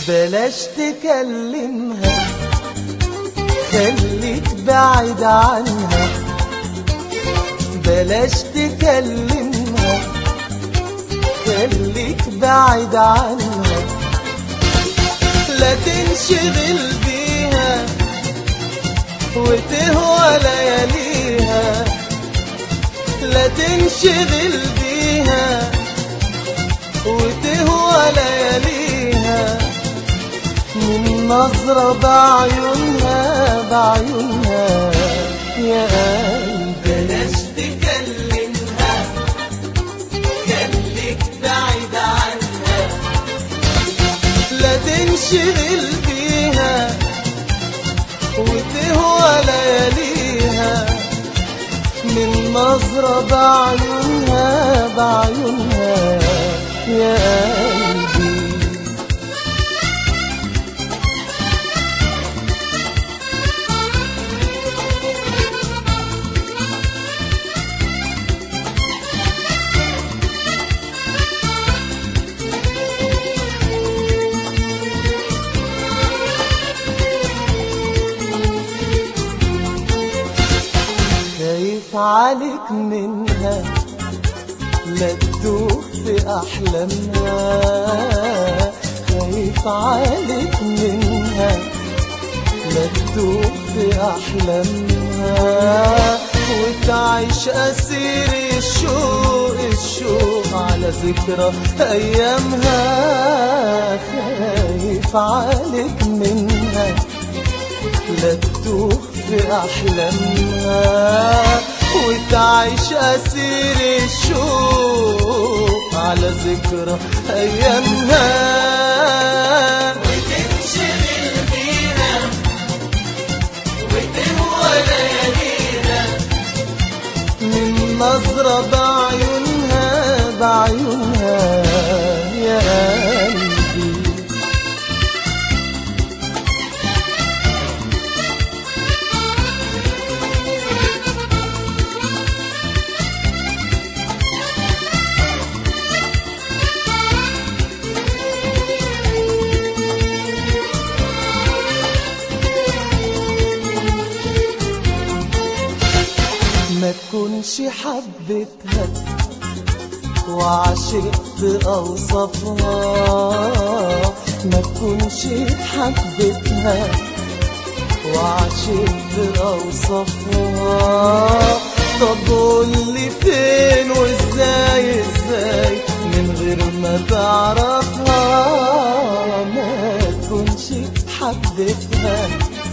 بلاش تكلمها خليك بعيد عنها بلاش تكلمها خليك بعيد عنها لا تنشغل بيها وتهوى لياليها لا تنشغل بيها وتهوى لياليها من نظرة بعيونها بعيونها يا قلبي بلاش تكلمها خليك بعيد عنها لا تنشغل بيها وتهوى لياليها من نظرة بعيونها بعيونها يا قلبي خايف عليك منها لا تدوخ في أحلامها خايف عليك منها لا تدوخ في أحلامها وتعيش أسير الشوق الشوق على ذكرى أيامها خايف عليك منها لا تدوخ في أحلامها وتعيش أسير الشوق على ذكرى أيامها وتنشغل بيها وتهوى لياليها من نظرة بعيونها بعيونها يا قلبي ما تكونش حبتها وعشقت أوصافها ما تكونش حبتها وعشقت أوصافها طب قولي فين وازاي ازاي من غير ما تعرفها ما تكونش حبتها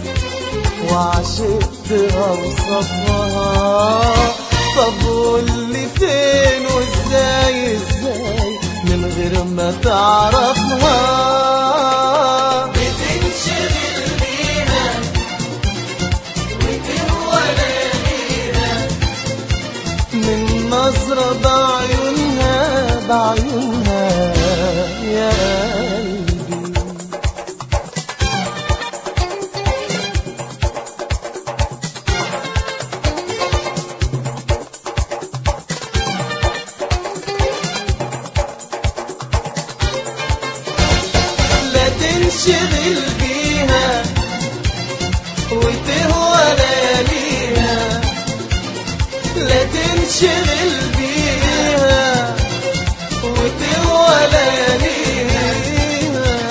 وعشقت أوصافها طب قولي فين وازاي ازاي من غير ما تعرفها بتنشغل بيها وتهوى لياليها من نظرة بعيونها بعيونها يا قلبي لا تنشغل بيها وتهوى لياليها لا تنشغل بيها وتهوى لياليها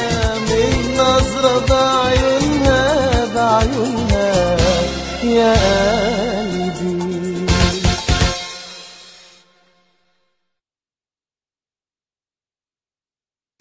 من نظرة بعيونها بعيونها يا